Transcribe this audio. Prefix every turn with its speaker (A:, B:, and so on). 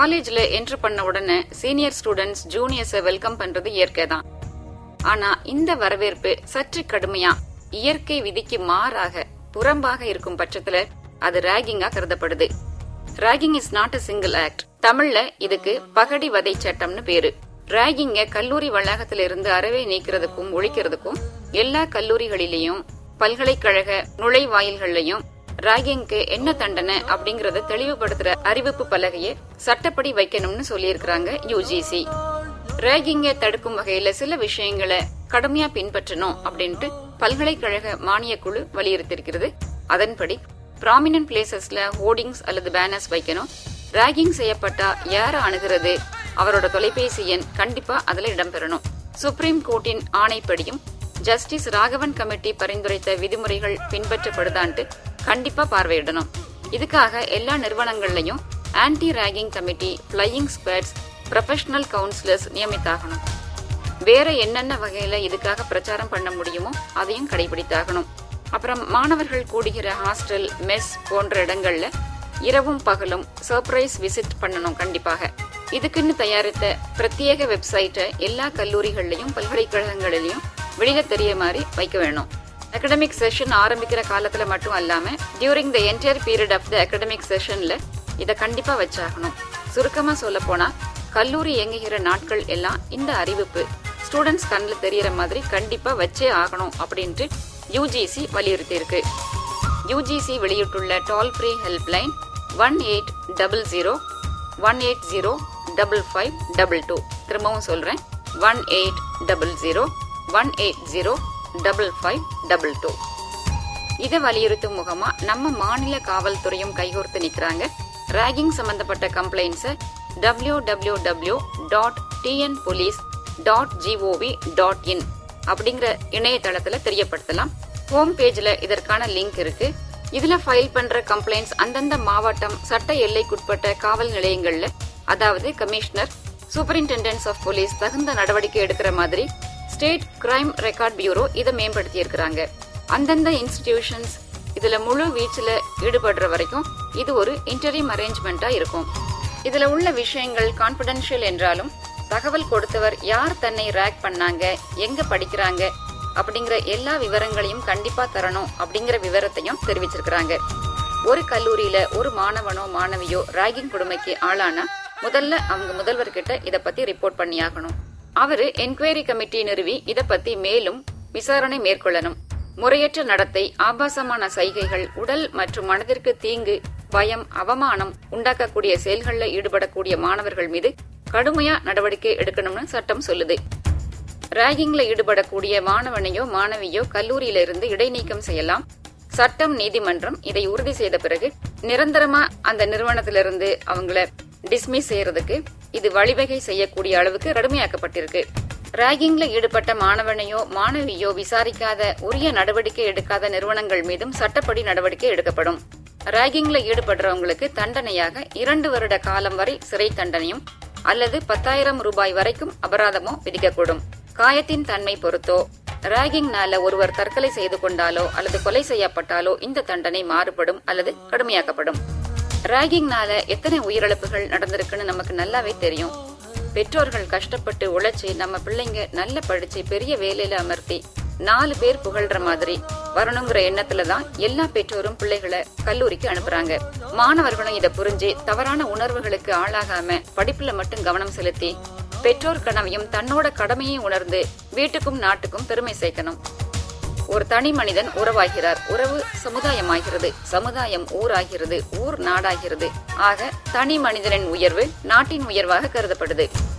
A: காலேஜ்ல என்ட்ரு பண்ண உடனே சீனியர் ஸ்டூடெண்ட்ஸ் ஜூனியர்ஸை வெல்கம் பண்றது இயற்கை தான் ஆனா இந்த வரவேற்பு சற்று கடுமையா இயற்கை விதிக்கு மாறாக புறம்பாக இருக்கும் பட்சத்துல அது ராகிங்கா கருதப்படுது ragging is not a single act தமிழ்ல இதுக்கு பகடி வதை சட்டம்னு பேரு ராகிங்க கல்லூரி வளாகத்தில இருந்து அறவே நீக்கிறதுக்கும் ஒழிக்கிறதுக்கும் எல்லா கல்லூரிகளிலையும் பல்கலைக்கழக நுழைவாயில்கள்லயும் ராகிங்க்கு என்ன தண்டனை அப்படிங்கறத தெளிவுபடுத்துற அறிவிப்பு பலகையை சட்டப்படி வைக்கணும்னு சொல்லியிருக்கிறாங்க யுஜிசி ரேகிங்கை தடுக்கும் வகையில சில விஷயங்களை கடுமையா பின்பற்றணும் அப்படின்ட்டு பல்கலைக்கழக மானியக் குழு வலியுறுத்தியிருக்கிறது அதன்படி ப்ராமினன்ட் பிளேசஸ்ல ஹோர்டிங்ஸ் அல்லது பேனர்ஸ் வைக்கணும் ராகிங் செய்யப்பட்டா யார அணுகிறது அவரோட தொலைபேசி எண் கண்டிப்பா அதுல இடம்பெறணும் சுப்ரீம் கோர்ட்டின் ஆணைப்படியும் ஜஸ்டிஸ் ராகவன் கமிட்டி பரிந்துரைத்த விதிமுறைகள் பின்பற்றப்படுதான்ட்டு கண்டிப்பா பார்வையிடணும் இதுக்காக எல்லா நிறுவனங்கள்லயும் anti ragging committee flying squads professional counsellors நியமித்தாகணும் வேற என்னென்ன வகையில இதுக்காக பிரச்சாரம் பண்ண முடியுமோ அதையும் கடைபிடித்தாகணும் அப்புறம் மாணவர்கள் கூடுகிற ஹாஸ்டல் மெஸ் போன்ற இடங்கள்ல இரவும் பகலும் சர்ப்ரைஸ் விசிட் பண்ணணும் கண்டிப்பாக இதுக்குன்னு தயாரித்த பிரத்யேக வெப்சைட்டை எல்லா கல்லூரிகள்லயும் பல்கலைக்கழகங்களிலையும் வெளியில தெரிய மாதிரி வைக்க வேணும் அகடமிக் செஷன் ஆரம்பிக்கிற காலத்துல மட்டும் அல்லாம during the entire period of the academic செஷன்ல இதை கண்டிப்பா வச்சாகணும் சுருக்கமா சொல்ல போனா கல்லூரி இயங்குகிற நாட்கள் எல்லாம் இந்த அறிவிப்பு ஸ்டூடெண்ட்ஸ் கண்ணில் தெரியற மாதிரி கண்டிப்பா வச்சே ஆகணும் அப்படின்ட்டு யூஜிசி வலியுறுத்தி இருக்கு யூஜிசி வெளியிட்டுள்ள toll free helpline one eight double zero one eight zero double five double two திரும்பவும் சொல்றேன் one eight double zero one eight zero double five double two இதை வலியுறுத்தும் முகமா நம்ம மாநில காவல்துறையும் கைகோர்த்து நிக்கிறாங்க ராகிங் சம்பந்தப்பட்ட கம்ப்ளைண்ட்ஸை W W W dot TN police dot GOV dot in அப்படிங்கிற இணையதளத்துல தெரியப்படுத்தலாம் ஹோம் பேஜ்ல இதற்கான லிங்க் இருக்கு இதுல ஃபைல் பண்ற கம்ப்ளைண்ட்ஸ் அந்தந்த மாவட்டம் சட்ட எல்லைக்குட்பட்ட காவல் நிலையங்கள்ல அதாவது கமிஷனர் சூப்பரிண்டெண்டன்ஸ் ஆஃப் போலீஸ் தகுந்த நடவடிக்கை எடுக்கிற மாதிரி ஸ்டேட் கிரைம் ரெக்கார்ட் பியூரோ இதை மேம்படுத்தி இருக்கிறாங்க அந்தந்த இன்ஸ்டிடியூஷன்ஸ் இதுல முழு வீச்சுல ஈடுபடுற வரைக்கும் இது ஒரு இன்டரிம் அரேஞ்ச்மெண்டா இருக்கும் இதுல உள்ள விஷயங்கள் கான்பிடென்ஷியல் என்றாலும் தகவல் கொடுத்தவர் யார் தன்னை ரேக் பண்ணாங்க எங்க படிக்கிறாங்க அப்படிங்கிற எல்லா விவரங்களையும் கண்டிப்பா தரணும் அப்படிங்கிற விவரத்தையும் தெரிவிச்சிருக்கிறாங்க ஒரு கல்லூரியில ஒரு மாணவனோ மாணவியோ ராகிங் கொடுமைக்கு ஆளானா முதல்ல அவங்க முதல்வர்கிட்ட இத பத்தி ரிப்போர்ட் பண்ணியாகணும் அவரு என்கொயரி கமிட்டி நிறுவி இத பத்தி மேலும் விசாரணை மேற்கொள்ளணும் முறையற்ற நடத்தை ஆபாசமான சைகைகள் உடல் மற்றும் மனதிற்கு தீங்கு பயம் அவமானம் உண்டாக்கக்கூடிய செயல்கள்ல ஈடுபடக்கூடிய மாணவர்கள் மீது கடுமையா நடவடிக்கை எடுக்கணும்னு சட்டம் சொல்லுது ராகிங்ல ஈடுபடக்கூடிய மாணவனையோ மாணவியோ கல்லூரியில இருந்து இடைநீக்கம் செய்யலாம் சட்டம் நீதிமன்றம் இதை உறுதி செய்த பிறகு நிரந்தரமா அந்த நிறுவனத்திலிருந்து அவங்கள டிஸ்மிஸ் செய்யறதுக்கு இது வழிவகை செய்யக்கூடிய அளவுக்கு கடுமையாக்கப்பட்டிருக்கு ராகிங்ல ஈடுபட்ட மாணவனையோ மாணவியோ விசாரிக்காத உரிய நடவடிக்கை எடுக்காத நிறுவனங்கள் மீதும் சட்டப்படி நடவடிக்கை எடுக்கப்படும் ராகிங்ல ஈடுபடுறவங்களுக்கு தண்டனையாக இரண்டு வருட காலம் வரை சிறை தண்டனையும் அல்லது பத்தாயிரம் ரூபாய் வரைக்கும் அபராதமோ விதிக்கக்கூடும் காயத்தின் தன்மை பொறுத்தோ ராகிங்னால ஒருவர் தற்கொலை செய்து கொண்டாலோ அல்லது கொலை செய்யப்பட்டாலோ இந்த தண்டனை மாறுபடும் அல்லது கடுமையாக்கப்படும் ராகிங்னால எத்தனை உயிரிழப்புகள் நடந்திருக்குன்னு நமக்கு நல்லாவே தெரியும் பெற்றோர்கள் கஷ்டப்பட்டு உழைச்சி நம்ம பிள்ளைங்க நல்ல படிச்சு பெரிய வேலையில அமர்த்தி நாலு பேர் புகழ்ற மாதிரி வரணுங்கிற எண்ணத்துல தான் எல்லா பெற்றோரும் பிள்ளைகளை கல்லூரிக்கு அனுப்புறாங்க மாணவர்களும் இத புரிஞ்சு தவறான உணர்வுகளுக்கு ஆளாகாம படிப்புல மட்டும் கவனம் செலுத்தி பெற்றோர் கனவையும் தன்னோட கடமையை உணர்ந்து வீட்டுக்கும் நாட்டுக்கும் பெருமை சேர்க்கணும் ஒரு தனி மனிதன் உறவாகிறார் உறவு சமுதாயமாகிறது சமுதாயம் ஊராகிறது ஊர் நாடாகிறது ஆக தனி மனிதனின் உயர்வு நாட்டின் உயர்வாக கருதப்படுது